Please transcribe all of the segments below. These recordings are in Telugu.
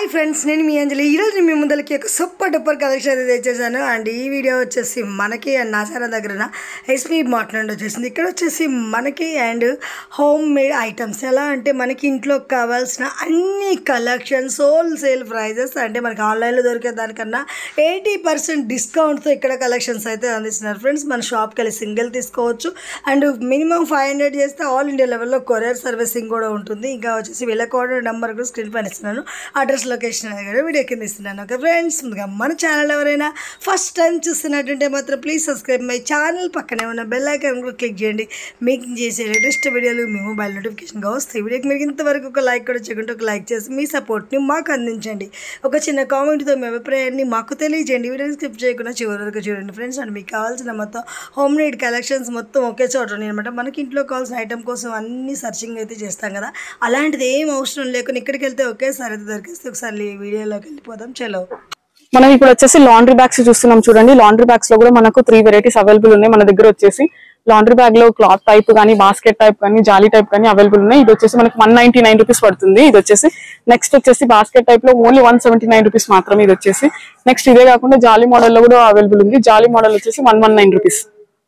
హాయ్ ఫ్రెండ్స్ నేను మీ అంజలి ఈరోజు మీ ముందరికి ఒక సూపర్ డూపర్ కలెక్షన్ అయితే తెచ్చేసాను అండ్ ఈ వీడియో వచ్చేసి మనకి అండ్ నాసారా దగ్గర ఎస్పీ మార్ట్ నుండి వచ్చేసింది ఇక్కడ వచ్చేసి మనకి అండ్ హోమ్ మేడ్ ఐటమ్స్ ఎలా అంటే మనకి ఇంట్లో కావాల్సిన అన్ని కలెక్షన్స్ హోల్సేల్ ప్రైజెస్ అంటే మనకి ఆన్లైన్లో దొరికే దానికన్నా ఎయిటీ పర్సెంట్ డిస్కౌంట్తో ఇక్కడ కలెక్షన్స్ అయితే అందిస్తున్నారు ఫ్రెండ్స్ మన షాప్కి వెళ్ళి సింగిల్ తీసుకోవచ్చు అండ్ మినిమం ఫైవ్ హండ్రెడ్ చేస్తే ఆల్ ఇండియా లెవెల్లో కొరియర్ సర్వీసింగ్ కూడా ఉంటుంది ఇంకా వచ్చేసి వీళ్ళ కోడ్ నెంబర్ కూడా స్క్రీన్ పైన ఇస్తున్నాను అడ్రస్ లొకేషన్ అనేది కూడా వీడియో కింద ఇస్తున్నాను ఓకే ఫ్రెండ్స్ ముందుగా మన ఛానల్ ఎవరైనా ఫస్ట్ టైం చూస్తున్నట్టుంటే మాత్రం ప్లీజ్ సబ్స్క్రైబ్ మై ఛానల్ పక్కనే ఉన్న బెల్ ఐకాన్ కూడా క్లిక్ చేయండి మీకు చేసే లేటెస్ట్ వీడియోలు మీ మొబైల్ నోటిఫికేషన్గా వస్తాయి వీడియోకి మీరు ఇంతవరకు ఒక లైక్ కూడా చేయకుండా ఒక లైక్ చేసి మీ సపోర్ట్ని మాకు అందించండి ఒక చిన్న కామెంట్తో మీ అభిప్రాయాన్ని మాకు తెలియజేయండి వీడియోని స్కిప్ చేయకుండా చివరి వరకు చూడండి ఫ్రెండ్స్ అండ్ మీకు కావాల్సిన మొత్తం హోమ్ మేడ్ కలెక్షన్స్ మొత్తం ఒకే చోట ఉన్నాయి అనమాట మనకి ఇంట్లో కావాల్సిన ఐటమ్ కోసం అన్ని సర్చింగ్ అయితే చేస్తాం కదా అలాంటిది ఏం అవసరం లేకుండా ఇక్కడికి వెళ్తే ఒకేసారి అయితే దొరికిస్తే ఒకసారి ఈ వీడియోలోకి వెళ్ళిపోదాం చలో మనం ఇప్పుడు వచ్చేసి లాండ్రీ బ్యాగ్స్ చూస్తున్నాం చూడండి లాండ్రీ బ్యాగ్స్ లో కూడా మనకు త్రీ వెరైటీస్ అవైలబుల్ ఉన్నాయి మన దగ్గర వచ్చేసి లాండ్రీ బ్యాగ్ లో క్లాత్ టైప్ కానీ బాస్కెట్ టైప్ కానీ జాలీ టైప్ కానీ అవైలబుల్ ఉన్నాయి ఇది వచ్చేసి మనకి వన్ నైన్టీ నైన్ రూపీస్ పడుతుంది ఇది వచ్చేసి నెక్స్ట్ వచ్చేసి బాస్కెట్ టైప్ లో only one seventy nine rupees మాత్రమే ఇది వచ్చేసి నెక్స్ట్ ఇదే కాకుండా జాలీ మోడల్ లో కూడా అవైలబుల్ ఉంది జాలీ మోడల్ వచ్చేసి వన్ వన్ నైన్ రూపీస్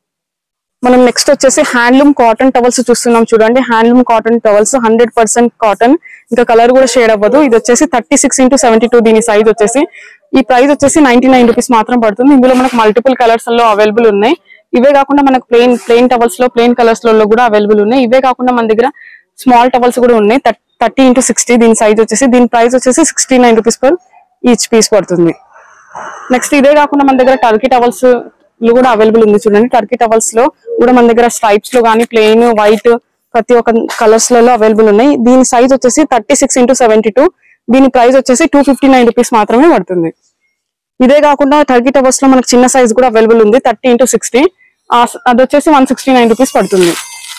మనం నెక్స్ట్ వచ్చేసి హ్యాండ్లూమ్ కాటన్ టవల్స్ చూస్తున్నాం చూడండి handloom cotton towels hundred percent cotton ఇంకా కలర్ కూడా షేడ్ అవ్వదు ఇది వచ్చేసి thirty six into seventy two దీని సైజ్ వచ్చేసి ఈ ప్రైస్ వచ్చేసి నైన్టీ నైన్ రూపీస్ మాత్రం పడుతుంది ఇందులో మనకు మల్టిపుల్ కలర్స్ లో అవైలబుల్ ఉన్నాయి ఇవే కాకుండా మనకు ప్లెయిన్ ప్లెయిన్ టవల్స్ లో ప్లెయిన్ కలర్స్ లో కూడా అవైలబుల్ ఉన్నాయి ఇవే కాకుండా మన దగ్గర స్మాల్ టవల్స్ కూడా ఉన్నాయి థర్టీ ఇంటూ సిక్స్టీ దీని సైజ్ వచ్చేసి దీని ప్రైస్ వచ్చేసి sixty nine rupees per each piece పడుతుంది నెక్స్ట్ ఇదే కాకుండా మన దగ్గర టర్కీ టవల్స్ కూడా అవైలబుల్ ఉంది చూడండి టర్కీ టవల్స్ లో కూడా మన దగ్గర స్ట్రైప్స్ లో కానీ ప్లెయిన్ వైట్ ప్రతి ఒక్క కలర్స్ లలో అవైలబుల్ ఉన్నాయి దీని సైజ్ వచ్చేసి thirty six into seventy two దీని ప్రైస్ వచ్చేసి టూ ఫిఫ్టీ నైన్ రూపీస్ మాత్రమే పడుతుంది ఇదే కాకుండా టర్కీ టవర్స్ లో మనకి చిన్న సైజ్ కూడా అవైలబుల్ ఉంది థర్టీ ఇంటూ సిక్స్టీ అది వచ్చేసి వన్ సిక్స్టీ నైన్ రూపీస్ పడుతుంది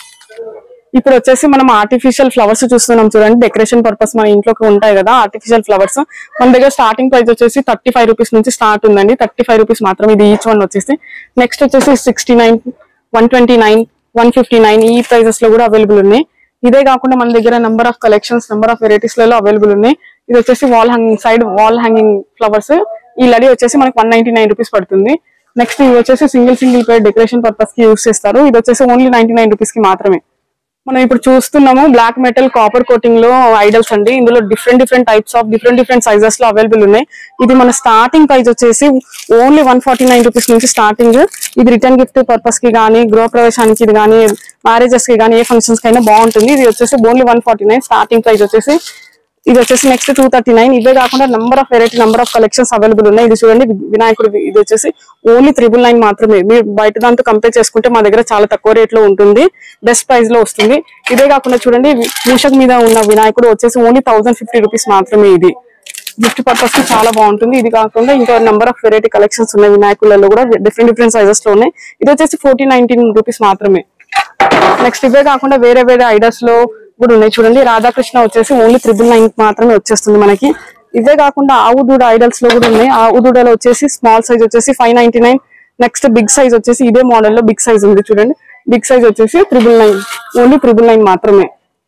ఇప్పుడు వచ్చేసి మనం ఆర్టిఫిషియల్ ఫ్లవర్స్ చూస్తున్నాం చూడండి డెకరేషన్ పర్పస్ మన ఇంట్లోకి ఉంటాయి కదా ఆర్టిఫిషియల్ ఫ్లవర్స్ మన దగ్గర స్టార్టింగ్ ప్రైస్ వచ్చేసి థర్టీ ఫైవ్ రూపీస్ నుంచి స్టార్ట్ ఉందండి థర్టీ ఫైవ్ రూపీస్ మాత్రం ఇది ఈచ్ వన్ వచ్చేసి నెక్స్ట్ వచ్చేసి sixty nine one twenty nine one fifty nine ఈ ప్రైజెస్ లో కూడా అవైలబుల్ ఉన్నాయి ఇదే కాకుండా మన దగ్గర number of collections number of varieties లలో అవైలబుల్ ఉన్నాయి ఇది వచ్చేసి wall hanging side wall hanging flowers ఈ లడీ వచ్చేసి మనకి వన్ నైన్టీ నైన్ రూపీస్ పడుతుంది నెక్స్ట్ ఇది వచ్చేసి single single pair decoration purpose కి యూస్ చేస్తారు ఇది వచ్చేసి ఓన్లీ నైన్టీ నైన్ రూపీస్ కి మాత్రమే మనం ఇప్పుడు చూస్తున్నాము బ్లాక్ మెటల్ కాపర్ కోటింగ్ లో ఐడల్స్ అండి ఇందులో different different types of different different sizes లో అవైలబుల్ ఉన్నాయి ఇది మన స్టార్టింగ్ ప్రైస్ వచ్చేసి only one forty nine rupees నుంచి స్టార్టింగ్ ఇది రిటర్న్ గిఫ్ట్ పర్పస్ కి కానీ గృహ ప్రవేశానికి ఇది కానీ మ్యారేజెస్ కి కానీ ఏ ఫంక్షన్స్ కైనా బాగుంటుంది ఇది వచ్చేసి only one forty nine starting price వచ్చేసి ఇది వచ్చేసి నెక్స్ట్ టూ థర్టీ నైన్ ఇవే కాకుండా number of variety number of collections available ఉన్నాయి ఇది చూడండి వినాయకుడు ఇది వచ్చేసి ఓన్లీ త్రిబుల్ నైన్ మాత్రమే మీరు బయట దాంతో కంపేర్ చేసుకుంటే మా దగ్గర చాలా తక్కువ రేట్ లో ఉంటుంది బెస్ట్ ప్రైస్ లో వస్తుంది ఇదే కాకుండా చూడండి మూషక్ మీద ఉన్న వినాయకుడు వచ్చేసి ఓన్లీ థౌసండ్ ఫిఫ్టీ రూపీస్ మాత్రమే ఇది గిఫ్ట్ పర్పస్ కి చాలా బాగుంటుంది ఇది కాకుండా ఇంకా నెంబర్ ఆఫ్ వెరైటీ కలెక్షన్స్ ఉన్నాయి వినాయకులలో కూడా డిఫరెంట్ డిఫరెంట్ సైజెస్ లో ఉన్నాయి ఇది వచ్చేసి ఫోర్టీ నైన్టీన్ రూపీస్ మాత్రమే నెక్స్ట్ ఇవే కాకుండా వేరే వేరే ఐడల్స్ లో కూడా ఉన్నాయి చూడండి రాధాకృష్ణ వచ్చేసి ఓన్లీ త్రిబుల్ నైన్ మాత్రమే వచ్చేస్తుంది మనకి ఇవే కాకుండా ఆవు దూడ ఐడల్స్ లో కూడా ఉన్నాయి ఆవు దూడలో వచ్చేసి స్మాల్ సైజ్ వచ్చేసి five ninety nine next big size వచ్చేసి ఇదే మోడల్ లో బిగ్ సైజ్ ఉంది చూడండి బిగ్ సైజ్ వచ్చేసి triple nine only triple nine మాత్రమే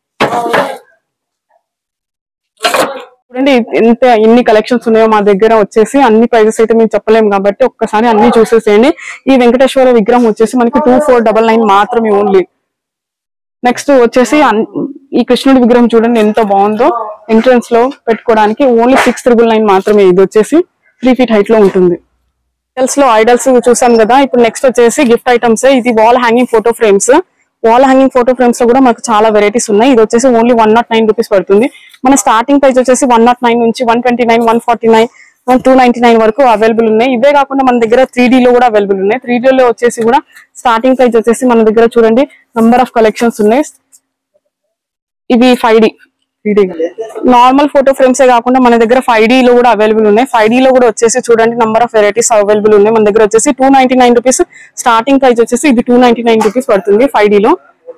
చూడండి ఎంత ఎన్ని కలెక్షన్స్ ఉన్నాయో మా దగ్గర వచ్చేసి అన్ని ప్రైజెస్ అయితే మేము చెప్పలేము కాబట్టి ఒక్కసారి అన్ని చూసేసేయండి ఈ వెంకటేశ్వర విగ్రహం వచ్చేసి మనకి టూ ఫోర్ డబల్ నైన్ మాత్రమే ఓన్లీ నెక్స్ట్ వచ్చేసి అన్- ఈ కృష్ణుడి విగ్రహం చూడండి ఎంత బాగుందో ఎంట్రన్స్ లో పెట్టుకోవడానికి ఓన్లీ సిక్స్ త్రిబుల్ నైన్ మాత్రమే ఇది వచ్చేసి త్రీ ఫీట్ హైట్ లో ఉంటుంది ఐడల్స్ లో ఐడల్స్ చూసాం కదా ఇప్పుడు నెక్స్ట్ వచ్చేసి గిఫ్ట్ ఐటమ్స్ ఇది wall hanging photo frames wall hanging photo frames లో కూడా మనకు చాలా వెరైటీస్ ఉన్నాయి ఇది వచ్చేసి only one nought nine rupees పడుతుంది మన స్టార్టింగ్ ప్రైస్ వచ్చేసి వన్ నాట్ నైన్ నుంచి one twenty nine one forty nine one two ninety nine వరకు అవైలబుల్ ఉన్నాయి ఇవే కాకుండా మన దగ్గర త్రీ లో కూడా అవైలబుల్ ఉన్నాయి త్రీ లో వచ్చేసి కూడా స్టార్టింగ్ ప్రైస్ వచ్చేసి మన దగ్గర చూడండి నంబర్ ఆఫ్ కలెక్షన్స్ ఉన్నాయి ఇవి five D normal photo frames కాకుండా మన దగ్గర ఫైవ్ లో కూడా అవైలబుల్ ఉన్నాయి ఫైవ్ లో కూడా వచ్చేసి చూడండి నంబర్ ఆఫ్ వెరైటీస్ అవైలబుల్ ఉన్నాయి మన దగ్గర వచ్చేసి two ninety nine rupees starting price వచ్చేసి ఇది టూ నైన్టీ నైన్ రూపీస్ పడుతుంది ఫైవ్ లో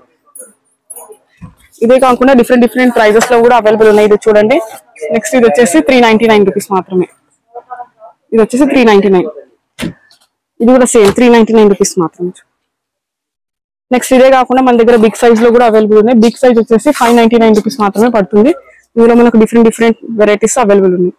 ఇదే కాకుండా డిఫరెంట్ డిఫరెంట్ ప్రైజెస్ లో కూడా అవైలబుల్ ఉన్నాయి ఇది చూడండి నెక్స్ట్ ఇది వచ్చేసి త్రీ నైన్టీ నైన్ రూపీస్ మాత్రమే ఇది వచ్చేసి త్రీ నైన్టీ నైన్ ఇది కూడా same three ninety nine rupees మాత్రమే నెక్స్ట్ ఇదే కాకుండా మన దగ్గర బిగ్ సైజ్ లో కూడా అవైలబుల్ ఉన్నాయి బిగ్ సైజ్ వచ్చేసి ఫైవ్ నైన్టీ నైన్ రూపీస్ మాత్రమే పడుతుంది ఇందులో మనకు డిఫరెంట్ డిఫరెంట్ వెరైటీస్ అవైలబుల్ ఉన్నాయి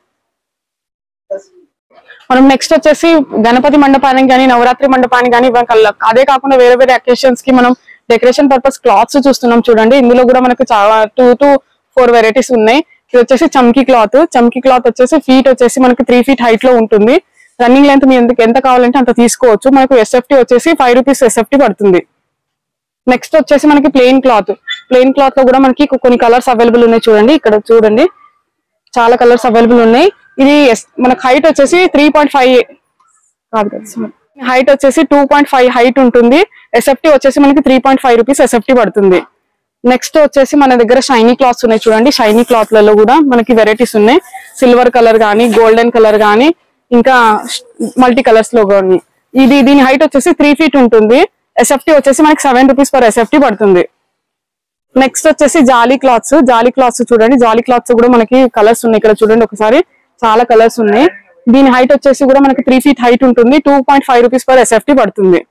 మనం నెక్స్ట్ వచ్చేసి గణపతి మండపానికి కానీ నవరాత్రి మండపానికి కానీ అదే కాకుండా వేరే వేరే అకేషన్స్ కి మనం డెకరేషన్ పర్పస్ క్లాత్స్ చూస్తున్నాం చూడండి ఇందులో కూడా మనకు చాలా టూ టు ఫోర్ వెరైటీస్ ఉన్నాయి ఇది వచ్చేసి చమ్కీ క్లాత్ చమ్కీ క్లాత్ వచ్చేసి ఫీట్ వచ్చేసి మనకి త్రీ ఫీట్ హైట్ లో ఉంటుంది రన్నింగ్ లెంత్ మీ ఎందుకు ఎంత కావాలంటే అంత తీసుకోవచ్చు మనకు ఎస్ఎఫ్టీ వచ్చేసి ఫైవ్ రూపీస్ ఎస్ఎఫ్టీ పడుతుంది నెక్స్ట్ వచ్చేసి మనకి ప్లెయిన్ క్లాత్ ప్లెయిన్ క్లాత్ లో కూడా మనకి కొన్ని కలర్స్ అవైలబుల్ ఉన్నాయి చూడండి ఇక్కడ చూడండి చాలా కలర్స్ అవైలబుల్ ఉన్నాయి ఇది ఎస్- మనకు హైట్ వచ్చేసి త్రీ పాయింట్ ఫైవ్ కాదు కదా హైట్ వచ్చేసి టూ పాయింట్ ఫైవ్ హైట్ ఉంటుంది ఎస్ఎఫ్టీ వచ్చేసి మనకి three point five rupees SFT పడుతుంది నెక్స్ట్ వచ్చేసి మన దగ్గర షైనీ క్లాత్స్ ఉన్నాయి చూడండి షైనీ క్లాత్లలో కూడా మనకి వెరైటీస్ ఉన్నాయి సిల్వర్ కలర్ కానీ గోల్డెన్ కలర్ కానీ ఇంకా మల్టీ కలర్స్ లో కానీ ఇది దీని హైట్ వచ్చేసి త్రీ ఫీట్ ఉంటుంది ఎస్ఎఫ్టీ వచ్చేసి మనకి సెవెన్ రూపీస్ పర్ ఎస్ఎఫ్టీ పడుతుంది నెక్స్ట్ వచ్చేసి జాలీ క్లాత్స్ జాలీ క్లాత్స్ చూడండి జాలీ క్లాత్స్ కూడా మనకి కలర్స్ ఉన్నాయి ఇక్కడ చూడండి ఒకసారి చాలా కలర్స్ ఉన్నాయి దీని హైట్ వచ్చేసి కూడా మనకి త్రీ ఫీట్ హైట్ ఉంటుంది two point five rupees per SFT పడుతుంది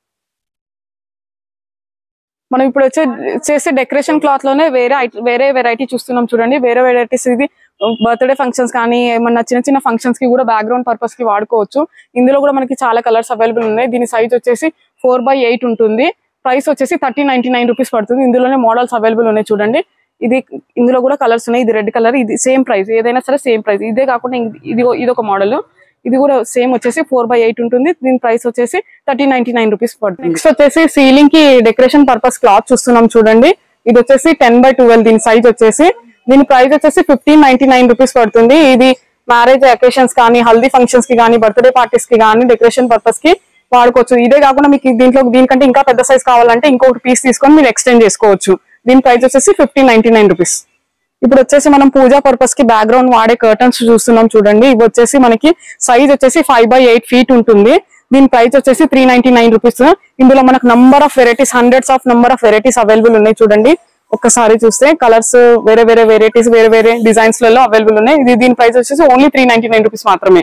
మనం ఇప్పుడు వచ్చే చేసే డెకరేషన్ క్లాత్ లోనే వేరే ఐట- వేరే వెరైటీ చూస్తున్నాం చూడండి వేరే వెరైటీస్ ఇది బర్త్డే ఫంక్షన్స్ కానీ ఏమన్నా చిన్న చిన్న ఫంక్షన్స్ కి కూడా బ్యాక్గ్రౌండ్ పర్పస్ కి వాడుకోవచ్చు ఇందులో కూడా మనకి చాలా కలర్స్ అవైలబుల్ ఉన్నాయి దీని సైజ్ వచ్చేసి ఫోర్ బై ఎయిట్ ఉంటుంది ప్రైస్ వచ్చేసి థర్టీ నైన్టీ నైన్ రూపీస్ పడుతుంది ఇందులోనే మోడల్స్ అవైలబుల్ ఉన్నాయి చూడండి ఇది ఇందులో కూడా కలర్స్ ఉన్నాయి ఇది రెడ్ కలర్ ఇది సేమ్ ప్రైస్ ఏదైనా సరే సేమ్ ప్రైస్ ఇదే కాకుండా ఇది- ఇది ఇది ఒక మోడల్ ఇది కూడా సేమ్ వచ్చేసి ఫోర్ బై ఎయిట్ ఉంటుంది దీని ప్రైస్ వచ్చేసి థర్టీ నైన్టీ నైన్ రూపీస్ పడుతుంది నెక్స్ట్ వచ్చేసి సీలింగ్ కి డెకరేషన్ పర్పస్ క్లాత్ చూస్తున్నాం చూడండి ఇది వచ్చేసి టెన్ బై ట్వెల్వ్ దీని సైజ్ వచ్చేసి దీని ప్రైస్ వచ్చేసి ఫిఫ్టీన్ నైన్టీ నైన్ రూపీస్ పడుతుంది ఇది మ్యారేజ్ అకేషన్స్ కానీ హల్దీ ఫంక్షన్స్ కి కానీ బర్త్డే పార్టీస్ కి కానీ డెకరేషన్ పర్పస్ కి వాడుకోవచ్చు ఇదే కాకుండా మీకు దీంట్లో దీనికంటే ఇంకా పెద్ద సైజ్ కావాలంటే ఇంకొకటి పీస్ తీసుకొని మీరు ఎక్స్టెండ్ చేసుకోవచ్చు దీని ప్రైస్ వచ్చేసి ఫిఫ్టీన్ నైన్టీ నైన్ రూపీస్ ఇప్పుడు వచ్చేసి మనం పూజా పర్పస్ కి బ్యాక్గ్రౌండ్ వాడే కర్టన్స్ చూస్తున్నాం చూడండి ఇవి వచ్చేసి మనకి సైజ్ వచ్చేసి ఫైవ్ బై ఎయిట్ ఫీట్ ఉంటుంది దీని ప్రైస్ వచ్చేసి త్రీ నైన్టీ నైన్ రూపీస్ ఇందులో మనకు number of varieties hundreds of number of varieties available ఉన్నాయి చూడండి ఒక్కసారి చూస్తే కలర్స్ వేరే వేరే వెరైటీస్ వేరే వేరే డిజైన్స్ లలో అవైలబుల్ ఉన్నాయి ఇది దీని ప్రైస్ వచ్చేసి only three ninety nine rupees మాత్రమే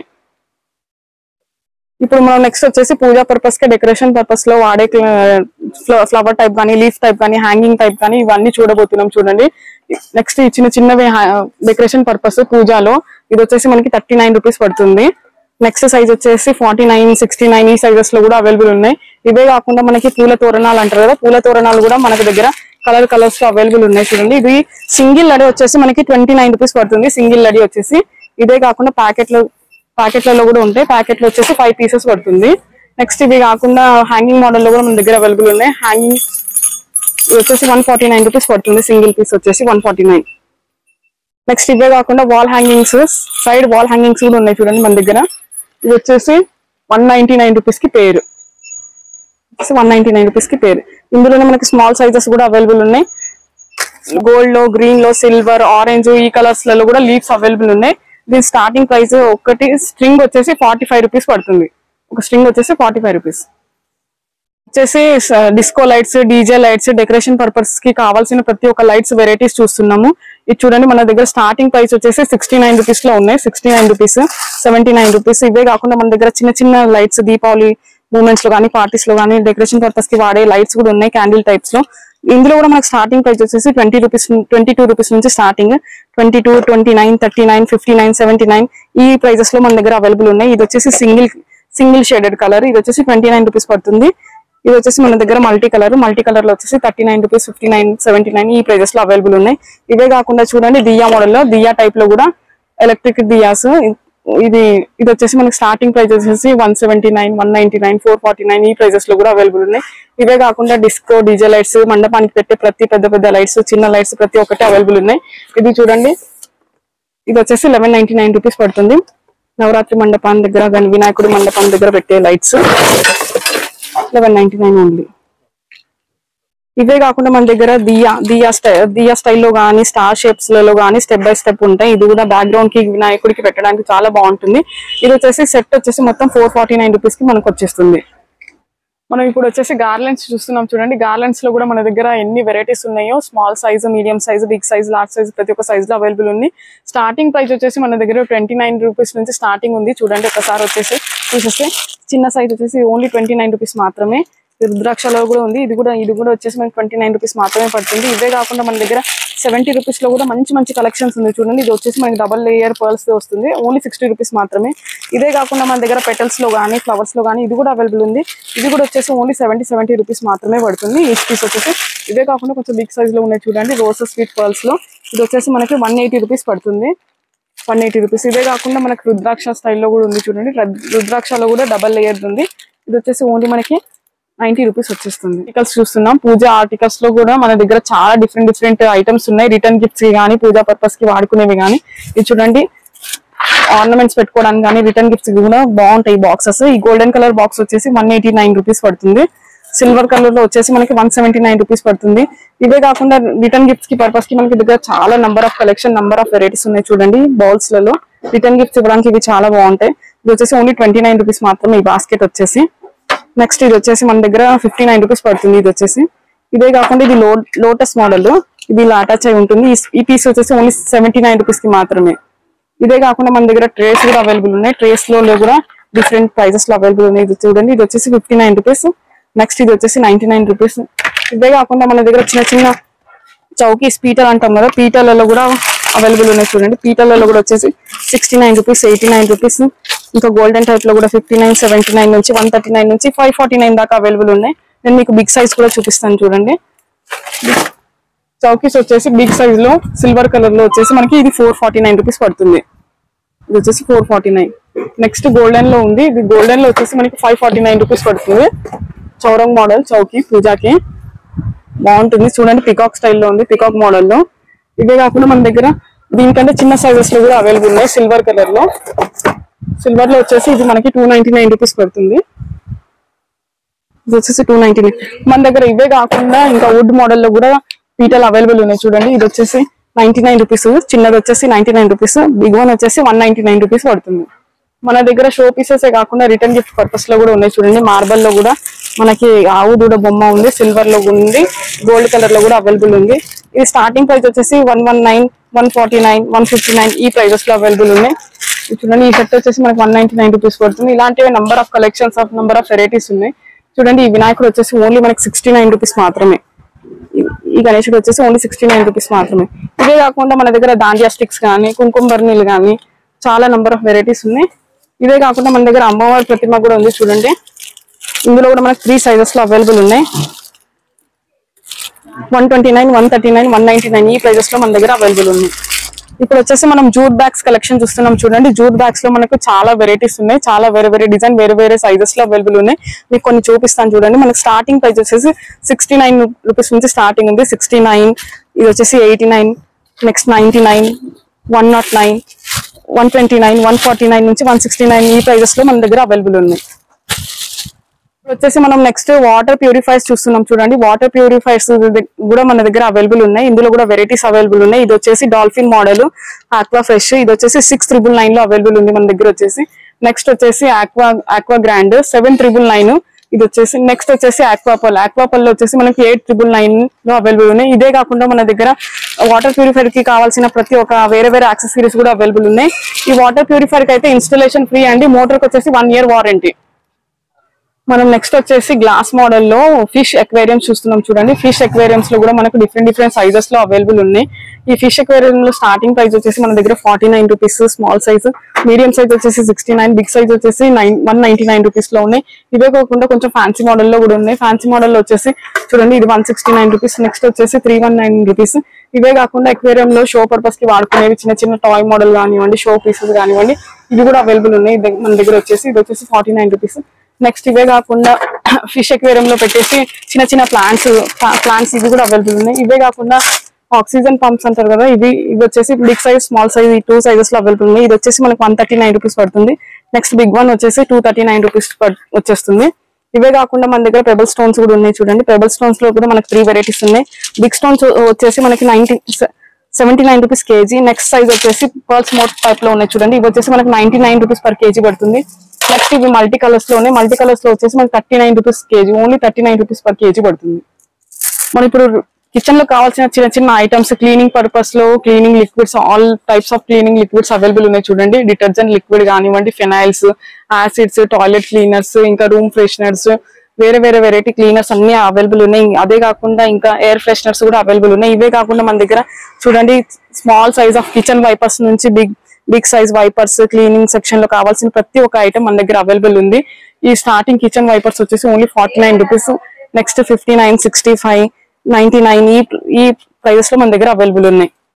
ఇప్పుడు మనం నెక్స్ట్ వచ్చేసి పూజా పర్పస్ కి డెకరేషన్ పర్పస్ లో వాడే ఫ్లవర్ టైప్ కానీ లీఫ్ టైప్ కానీ హ్యాంగింగ్ టైప్ కానీ ఇవన్నీ చూడబోతున్నాం చూడండి నెక్స్ట్ ఈ చిన్న చిన్నవి డెకరేషన్ పర్పస్ పూజలో ఇది వచ్చేసి మనకి థర్టీ నైన్ రూపీస్ పడుతుంది నెక్స్ట్ సైజ్ వచ్చేసి ఫార్టీ నైన్ సిక్స్టీ నైన్ ఈ సైజెస్ లో కూడా అవైలబుల్ ఉన్నాయి ఇవే కాకుండా మనకి పూల తోరణాలు అంటారు కదా పూల తోరణాలు కూడా మనకి దగ్గర కలర్ కలర్స్ లో అవైలబుల్ ఉన్నాయి చూడండి ఇది సింగిల్ లడి వచ్చేసి మనకి ట్వంటీ నైన్ రూపీస్ పడుతుంది సింగిల్ లడి వచ్చేసి ఇదే కాకుండా ప్యాకెట్లు ప్యాకెట్లలో కూడా ఉంటాయి ప్యాకెట్లు వచ్చేసి ఫైవ్ పీసెస్ పడుతుంది నెక్స్ట్ ఇవి కాకుండా హ్యాంగింగ్ మోడల్ లో కూడా మన దగ్గర అవైలబుల్ ఉన్నాయి హ్యాంగింగ్ ఇది వచ్చేసి వన్ ఫార్టీ నైన్ రూపీస్ పడుతుంది సింగిల్ పీస్ వచ్చేసి వన్ ఫార్టీ నైన్ నెక్స్ట్ ఇవే కాకుండా wall hangings side wall hangings కూడా ఉన్నాయి చూడండి మన దగ్గర ఇది వచ్చేసి వన్ నైన్టీ నైన్ రూపీస్ కి పేరు వన్ నైన్టీ నైన్ రూపీస్ కి పేరు ఇందులోనే మనకి స్మాల్ సైజెస్ కూడా అవైలబుల్ ఉన్నాయి గోల్డ్ లో గ్రీన్ లో సిల్వర్ ఆరెంజ్ ఈ కలర్స్ లలో కూడా లీవ్స్ అవైలబుల్ ఉన్నాయి దీని స్టార్టింగ్ ప్రైస్ ఒకటి స్ట్రింగ్ వచ్చేసి ఫార్టీ ఫైవ్ రూపీస్ పడుతుంది ఒక స్ట్రింగ్ వచ్చేసి ఫార్టీ ఫైవ్ రూపీస్ వచ్చేసి disco lights DJ lights decoration purpose కి కావాల్సిన ప్రతి ఒక్క లైట్స్ వెరైటీస్ చూస్తున్నాము ఇది చూడండి మన దగ్గర స్టార్టింగ్ ప్రైస్ వచ్చేసి సిక్స్టీ నైన్ రూపీస్ లో ఉన్నాయి sixty nine rupees seventy nine rupees ఇవే కాకుండా మన దగ్గర చిన్న చిన్న లైట్స్ దీపావళి మూమెంట్స్ లో కానీ పార్టీస్ లో కానీ డెకరేషన్ పర్పస్ కి వాడే లైట్స్ కూడా ఉన్నాయి క్యాండిల్ టైప్స్ లో ఇందులో కూడా మనకు స్టార్టింగ్ ప్రైస్ వచ్చేసి twenty rupees twenty two rupees నుంచి starting twenty two twenty nine thirty nine fifty nine seventy nine ఈ ప్రైజెస్ లో మన దగ్గర అవైలబుల్ ఉన్నాయి ఇది వచ్చేసి సింగిల్ సింగిల్ షేడెడ్ కలర్ ఇది వచ్చేసి ట్వంటీ నైన్ రూపీస్ పడుతుంది ఇది వచ్చేసి మన దగ్గర మల్టీ కలర్ మల్టీ కలర్ లో వచ్చేసి thirty nine rupees fifty nine seventy nine ఈ ప్రైజెస్ లో అవైలబుల్ ఉన్నాయి ఇవే కాకుండా చూడండి దియా మోడల్ లో దియా టైప్ లో కూడా ఎలక్ట్రిక్ దియాస్ ఇది ఇది వచ్చేసి మనకి స్టార్టింగ్ ప్రైస్ వచ్చేసి one seventy nine one ninety nine four forty nine ఈ ప్రైజెస్ లో కూడా అవైలబుల్ ఉన్నాయి ఇవే కాకుండా డిస్కో డీజే లైట్స్ మండపానికి పెట్టే ప్రతి పెద్ద పెద్ద లైట్స్ చిన్న లైట్స్ ప్రతి ఒక్కటి అవైలబుల్ ఉన్నాయి ఇది చూడండి ఇది వచ్చేసి లెవెన్ నైన్టీ నైన్ రూపీస్ పడుతుంది నవరాత్రి మండపాన్ దగ్గర కానీ వినాయకుడి మండపం దగ్గర పెట్టే lights eleven ninety nine only ఇవే కాకుండా మన దగ్గర దియా దియా స్టై దియా స్టైల్లో కానీ స్టార్ షేప్స్ లలో కానీ స్టెప్ బై స్టెప్ ఉంటాయి ఇది కూడా బ్యాక్గ్రౌండ్ కి వినాయకుడికి పెట్టడానికి చాలా బాగుంటుంది ఇది వచ్చేసి సెట్ వచ్చేసి మొత్తం ఫోర్ ఫార్టీ నైన్ రూపీస్ కి మనకు వచ్చేస్తుంది మనం ఇప్పుడు వచ్చేసి గార్లెండ్స్ చూస్తున్నాం చూడండి గార్లెండ్స్ లో కూడా మన దగ్గర ఎన్ని వెరైటీస్ ఉన్నాయో small size medium size big size large size ప్రతి ఒక్క సైజ్ లో అవైలబుల్ ఉంది స్టార్టింగ్ ప్రైస్ వచ్చేసి మన దగ్గర ట్వంటీ నైన్ రూపీస్ నుంచి స్టార్టింగ్ ఉంది చూడండి ఒకసారి వచ్చేసి చూసేస్తే చిన్న సైజ్ వచ్చేసి ఓన్లీ ట్వంటీ నైన్ రూపీస్ మాత్రమే రుద్రాక్షలో కూడా ఉంది ఇది కూడా ఇది కూడా వచ్చేసి మనకి ట్వంటీ నైన్ రూపీస్ మాత్రమే పడుతుంది ఇవే కాకుండా మన దగ్గర సెవెంటీ రూపీస్ లో కూడా మంచి మంచి కలెక్షన్స్ ఉంది చూడండి ఇది వచ్చేసి మనకి డబల్ లేయర్ పర్ల్స్ వస్తుంది ఓన్లీ సిక్స్టీ రూపీస్ మాత్రమే ఇదే కాకుండా మన దగ్గర పెటల్స్ లో కానీ ఫ్లవర్స్ లో కానీ ఇది కూడా అవైలబుల్ ఉంది ఇది కూడా వచ్చేసి ఓన్లీ సెవెంటీ సెవెంటీ రూపీస్ మాత్రమే పడుతుంది ఈ పీస్ వచ్చేసి ఇదే కాకుండా కొంచెం బిగ్ సైజ్ లో ఉన్నాయి చూడండి రోసెస్ స్వీట్ పర్ల్స్ లో ఇది వచ్చేసి మనకి వన్ ఎయిటీ రూపీస్ పడుతుంది వన్ ఎయిటీ రూపీస్ ఇదే కాకుండా మనకి రుద్రాక్ష స్టైల్లో కూడా ఉంది చూడండి రద్- రుద్రాక్షలో కూడా డబల్ లేయర్ ఉంది ఇది వచ్చేసి ఓన్లీ మనకి నైన్టీ రూపీస్ వచ్చేస్తుంది ఆర్టికల్స్ చూస్తున్నాం పూజ ఆర్టికల్స్ లో కూడా మన దగ్గర చాలా డిఫరెంట్ డిఫరెంట్ ఐటమ్స్ ఉన్నాయి రిటర్న్ గిఫ్ట్స్ కానీ పూజా పర్పస్ కి వాడుకునేవి కానీ ఇది చూడండి ఆర్నమెంట్స్ పెట్టుకోవడానికి కానీ రిటర్న్ గిఫ్ట్స్ కూడా బాగుంటాయి బాక్సెస్ ఈ గోల్డెన్ కలర్ బాక్స్ వచ్చేసి వన్ ఎయిటీ నైన్ రూపీస్ పడుతుంది సిల్వర్ కలర్ లో వచ్చేసి మనకి వన్ సెవెంటీ నైన్ రూపీస్ పడుతుంది ఇవే కాకుండా రిటర్న్ గిఫ్ట్స్ కి పర్పస్ కి మనకి దగ్గర చాలా number of collection number of varieties ఉన్నాయి చూడండి బౌల్స్ లలో రిటర్న్ గిఫ్ట్స్ ఇవ్వడానికి ఇవి చాలా బాగుంటాయి ఇది వచ్చేసి ఓన్లీ ట్వంటీ నైన్ రూపీస్ మాత్రమే ఈ బాస్కెట్ వచ్చేసి నెక్స్ట్ ఇది వచ్చేసి మన దగ్గర ఫిఫ్టీ నైన్ రూపీస్ పడుతుంది ఇది వచ్చేసి ఇదే కాకుండా ఇది లో లోటస్ మోడల్ ఇది ఇలా అటాచ్ అయి ఉంటుంది ఈ- ఈ పీస్ వచ్చేసి ఓన్లీ సెవెంటీ నైన్ రూపీస్ కి మాత్రమే ఇదే కాకుండా మన దగ్గర ట్రేస్ కూడా అవైలబుల్ ఉన్నాయి ట్రేస్ లో కూడా డిఫరెంట్ ప్రైజెస్ లో అవైలబుల్ ఉన్నాయి ఇది చూడండి ఇది వచ్చేసి ఫిఫ్టీ నైన్ రూపీస్ నెక్స్ట్ ఇది వచ్చేసి నైన్టీ నైన్ రూపీస్ ఇదే కాకుండా మన దగ్గర చిన్న చిన్న చౌకీస్ పీటలు అంటాం కదా పీటలలో కూడా అవైలబుల్ ఉన్నాయి చూడండి పీటలలో కూడా వచ్చేసి sixty nine rupees eighty nine rupees ఇంకా గోల్డెన్ టైప్ లో కూడా ఫిఫ్టీ నైన్ సెవెంటీ నైన్ నుంచి వన్ థర్టీ నైన్ నుంచి ఫైవ్ ఫార్టీ నైన్ దాకా అవైలబుల్ ఉన్నాయి నేను మీకు బిగ్ సైజ్ కూడా చూపిస్తాను చూడండి చౌకీస్ వచ్చేసి బిగ్ సైజ్ లో సిల్వర్ కలర్ లో వచ్చేసి మనకి ఇది ఫోర్ ఫార్టీ నైన్ రూపీస్ పడుతుంది ఇది వచ్చేసి four forty nine next golden లో ఉంది ఇది గోల్డెన్ లో వచ్చేసి మనకి ఫైవ్ ఫార్టీ నైన్ రూపీస్ పడుతుంది చౌరంగ్ మోడల్ చౌకీ పూజాకి బాగుంటుంది చూడండి పికాక్ స్టైల్లో ఉంది పికాక్ మోడల్లో ఇవే కాకుండా మన దగ్గర దీనికంటే చిన్న సైజెస్ లో కూడా అవైలబుల్ ఉన్నాయి సిల్వర్ కలర్ లో సిల్వర్ లో వచ్చేసి ఇది మనకి టూ నైన్టీ నైన్ రూపీస్ పడుతుంది ఇది వచ్చేసి టూ నైన్టీ నైన్ మన దగ్గర ఇవే కాకుండా ఇంకా వుడ్ మోడల్ లో కూడా పీటలు అవైలబుల్ ఉన్నాయి చూడండి ఇది వచ్చేసి నైన్టీ నైన్ రూపీస్ చిన్నది వచ్చేసి ninety nine rupees big one వచ్చేసి వన్ నైన్టీ నైన్ రూపీస్ పడుతుంది మన దగ్గర షో పీసెస్ కాకుండా రిటర్న్ గిఫ్ట్ పర్పస్ లో కూడా ఉన్నాయి చూడండి మార్బల్ లో కూడా మనకి ఆవు దూడ బొమ్మ ఉంది సిల్వర్ లో ఉంది గోల్డ్ కలర్ లో కూడా అవైలబుల్ ఉంది ఇది స్టార్టింగ్ ప్రైస్ వచ్చేసి one one nine one forty nine one fifty nine ఈ ప్రైజెస్ లో అవైలబుల్ ఉన్నాయి ఇది చూడండి ఈ సెట్ వచ్చేసి మనకి వన్ నైన్టీ నైన్ రూపీస్ పడుతుంది ఇలాంటివి number of collections of number of varieties ఉన్నాయి చూడండి ఈ వినాయకుడు వచ్చేసి ఓన్లీ మనకి సిక్స్టీ నైన్ రూపీస్ మాత్రమే ఈ- ఈ గణేశుడు వచ్చేసి ఓన్లీ సిక్స్టీ నైన్ రూపీస్ మాత్రమే ఇదే కాకుండా మన దగ్గర దాండియా స్టిక్స్ కానీ కుంకుమ బర్నీలు కానీ చాలా నెంబర్ ఆఫ్ వెరైటీస్ ఉన్నాయి ఇదే కాకుండా మన దగ్గర అమ్మవారి ప్రతిమ కూడా ఉంది చూడండి ఇందులో కూడా మనకి త్రీ సైజెస్ లో అవైలబుల్ ఉన్నాయి one twenty nine one thirty nine one ninety nine ఈ ప్రైజెస్ లో మన దగ్గర అవైలబుల్ ఉంది ఇప్పుడు వచ్చేసి మనం జూట్ బ్యాగ్స్ కలెక్షన్ చూస్తున్నాం చూడండి జూట్ బ్యాగ్స్ లో మనకు చాలా వెరైటీస్ ఉన్నాయి చాలా వేరే వేరే డిజైన్ వేరే వేరే సైజెస్ లో అవైలబుల్ ఉన్నాయి మీకు కొన్ని చూపిస్తాను చూడండి మనకి స్టార్టింగ్ ప్రైస్ వచ్చేసి సిక్స్టీ నైన్ రూపీస్ నుంచి స్టార్టింగ్ ఉంది సిక్స్టీ నైన్ ఇది వచ్చేసి eighty nine next ninety nine one nought nine one twenty nine one forty nine నుంచి వన్ సిక్స్టీ నైన్ ఈ ప్రైజెస్ లో మన దగ్గర అవైలబుల్ ఉన్నాయి ఇప్పుడు వచ్చేసి మనం నెక్స్ట్ వాటర్ ప్యూరిఫైర్స్ చూస్తున్నాం చూడండి వాటర్ ప్యూరిఫైర్స్ కూడా మన దగ్గర అవైలబుల్ ఉన్నాయి ఇందులో కూడా వెరైటీస్ అవైలబుల్ ఉన్నాయి ఇది వచ్చేసి డాల్ఫిన్ మోడల్ ఆక్వా ఫ్రెష్ ఇది వచ్చేసి సిక్స్ త్రిబుల్ నైన్ లో అవైలబుల్ ఉంది మన దగ్గర వచ్చేసి నెక్స్ట్ వచ్చేసి Aqua Aqua Grand seven triple nine ఇది వచ్చేసి నెక్స్ట్ వచ్చేసి ఆక్వాపల్ ఆక్వాపల్ లో వచ్చేసి మనకి ఎయిట్ ట్రిబుల్ నైన్ లో అవైలబుల్ ఉన్నాయి ఇదే కాకుండా మన దగ్గర వాటర్ ప్యూరిఫైర్ కి కావాల్సిన ప్రతి ఒక్క వేరే వేరే యాక్సెసరీస్ కూడా అవైలబుల్ ఉన్నాయి ఈ వాటర్ ప్యూరిఫైర్ కి అయితే ఇన్స్టలేషన్ ఫ్రీ అండి మోటార్ కి వచ్చేసి వన్ ఇయర్ వారంటీ మనం నెక్స్ట్ వచ్చేసి గ్లాస్ మోడల్ లో ఫిష్ ఎక్వేరియం చూస్తున్నాం చూడండి ఫిష్ ఎక్వేరియంస్ లో కూడా మనకు డిఫరెంట్ డిఫరెంట్ సైజెస్ లో అవైలబుల్ ఉన్నాయి ఈ ఫిష్ ఎక్వేరియం లో స్టార్టింగ్ ప్రైస్ వచ్చేసి మన దగ్గర forty nine rupees small size medium size వచ్చేసి సిక్స్టీ నైన్ బిగ్ సైజ్ వచ్చేసి nine one ninety nine rupees లో ఉన్నాయి ఇవే కాకుండా కొంచెం ఫ్యాన్సీ మోడల్ లో కూడా ఉన్నాయి ఫ్యాన్సీ మోడల్ లో వచ్చేసి చూడండి ఇది one sixty nine rupees next వచ్చేసి త్రీ వన్ నైన్ రూపీస్ ఇవే కాకుండా ఎక్వేరియం లో షో పర్పస్ కి వాడుకునేవి చిన్న చిన్న టాయ్ మోడల్ కానివ్వండి షో పీసెస్ కానివ్వండి ఇవి కూడా అవైలబుల్ ఉన్నాయి ఇది మన దగ్గర వచ్చేసి ఇది వచ్చేసి ఫార్టీ నైన్ రూపీస్ నెక్స్ట్ ఇవే కాకుండా ఫిష్ ఎక్వేరియం లో పెట్టేసి చిన్న చిన్న ప్లాంట్స్ ప్లాంట్స్ ఇవి కూడా అవైలబుల్ ఉన్నాయి ఇవే కాకుండా ఆక్సిజన్ పంప్స్ అంటారు కదా ఇవి ఇవి వచ్చేసి బిగ్ సైజ్ స్మాల్ సైజ్ ఈ టూ సైజెస్ లో అవైలబుల్ ఉన్నాయి ఇది వచ్చేసి మనకి వన్ థర్టీ నైన్ రూపీస్ పడుతుంది నెక్స్ట్ బిగ్ వన్ వచ్చేసి టూ థర్టీ నైన్ రూపీస్ వచ్చేస్తుంది ఇవే కాకుండా మన దగ్గర పెబల్ స్టోన్స్ కూడా ఉన్నాయి చూడండి పెబల్ స్టోన్స్ లో కూడా మనకి త్రీ వెరైటీస్ ఉన్నాయి బిగ్ స్టోన్స్ వచ్చేసి మనకి ninety seventy nine rupees KG next size వచ్చేసి పర్ల్స్ మోట్ టైప్ లో ఉన్నాయి చూడండి ఇవి వచ్చేసి మనకి ninety nine rupees per KG పడుతుంది నెక్స్ట్ ఇవి మల్టీ కలర్స్ లో ఉన్నాయి మల్టీ కలర్స్ లో వచ్చేసి మనకి thirty nine rupees KG only thirty nine rupees per KG పడుతుంది మనం ఇప్పుడు కిచెన్ లో కావాల్సిన చిన్న చిన్న ఐటమ్స్ క్లీనింగ్ పర్పస్ లో cleaning liquids all types of cleaning liquids available ఉన్నాయి చూడండి డిటర్జెంట్ లిక్విడ్ కానివ్వండి ఫినాయిల్స్ యాసిడ్స్ టాయిలెట్ క్లీనర్స్ ఇంకా రూమ్ ఫ్రెషనర్స్ వేరే వేరే వెరైటీ క్లీనర్స్ అన్ని అవైలబుల్ ఉన్నాయి అదే కాకుండా ఇంకా ఎయిర్ ఫ్రెషనర్స్ కూడా అవైలబుల్ ఉన్నాయి ఇవే కాకుండా మన దగ్గర చూడండి small size of kitchen wipers నుంచి big big size wipers cleaning section లో కావాల్సిన ప్రతి ఒక్క ఐటమ్ మన దగ్గర అవైలబుల్ ఉంది ఈ స్టార్టింగ్ కిచెన్ వైపర్స్ వచ్చేసి only forty nine rupees next fifty nine sixty five ninety nine ఈ ఈ ప్రైజెస్ లో మన దగ్గర అవైలబుల్ ఉన్నాయి